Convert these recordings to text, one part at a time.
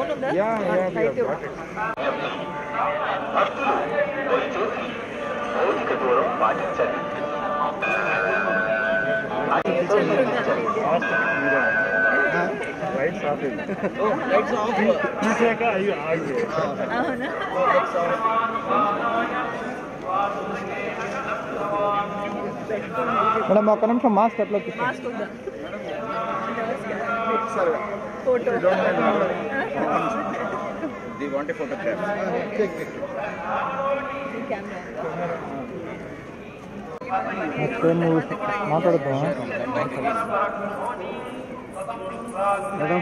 Phone ఉందా Yeah, yeah, we have అయితే got it. భక్తులు దయచూసి భౌతిక దూరం పాటించండి అని సూచించండి. Lights off it. తీసాక అయ్యి ఆగి అవునా మేడం ఒక్క నిమిషం మాస్క్ ఎట్లా మాస్క్ ఉందా photo the want photograph camera మాట్లాడుతాం మేడం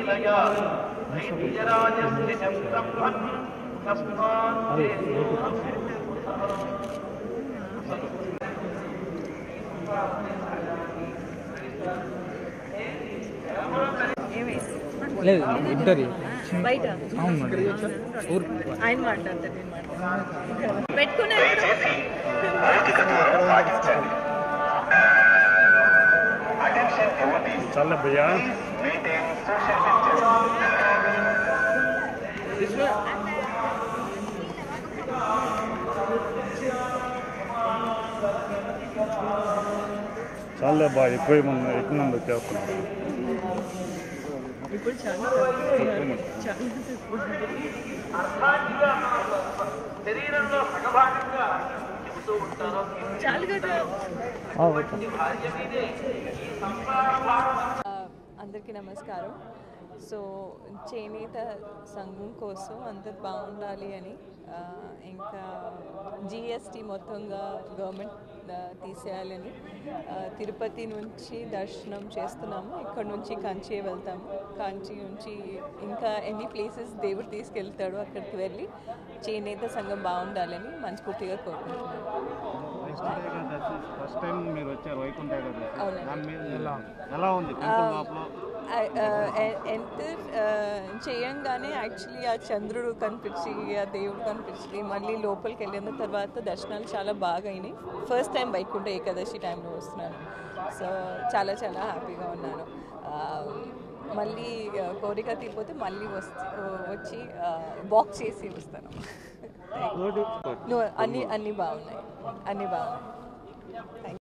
ఏమి లేదు ఇంటర్వ్యూ బయట అవును మేడం ఊరు ఆయన మాట్లాడతాడు నేను మాట్లాడతాను పెట్టుకున్నారు దయచేసి భౌతిక దూరం పాటించండి అటెన్షన్ devotees. చల్ల భయ్యా Maintain social distance. చాలే బా ఎక్కువ మంది ఎక్కువ మంది వచ్చేస్తున్నారు ఇప్పుడు చాలా చాలా చాలు కదా అందరికీ నమస్కారం సో చేనేత సంఘం కోసం అందరు బాగుండాలి అని ఆ, ఇంకా జిఎస్టీ మొత్తంగా గవర్నమెంట్ ఆ, తీసేయాలని ఆ, తిరుపతి నుంచి దర్శనం చేస్తున్నాము ఇక్కడ నుంచి కంచి వెళ్తాము కంచి నుంచి ఇంకా ఎన్ని ప్లేసెస్ దేవుడు తీసుకెళ్తాడో అక్కడికి వెళ్ళి చేనేత సంఘం బాగుండాలని మనస్ఫూర్తిగా కోరుకుంటున్నాను ఫస్ట్ టైం మీరు వచ్చారు వైకుంఠ ఏకాదశి అవునండి. దాని మీద ఎలా ఎలా ఉంది టెంపుల్ లోపల ఎంటర్ చేయంగానే యాక్చువల్లీ ఆ చంద్రుడు కనిపించి ఆ దేవుడు కనిపించి మళ్ళీ లోపలికి వెళ్ళిన తర్వాత దర్శనాలు చాలా బాగా అయినాయి ఫస్ట్ టైం వైకుంఠ ఏకాదశి టైంలో వస్తున్నాను సో చాలా చాలా హ్యాపీగా ఉన్నాను ఆ, మళ్ళీ ఆ, కోరిక తీరిపోతే మళ్ళీ వస్తే వచ్చి వాక్ చేసి వస్తాను నువ్వు అన్నీ అన్నీ బాగున్నాయి అన్నీ బాగున్నాయి థ్యాంక్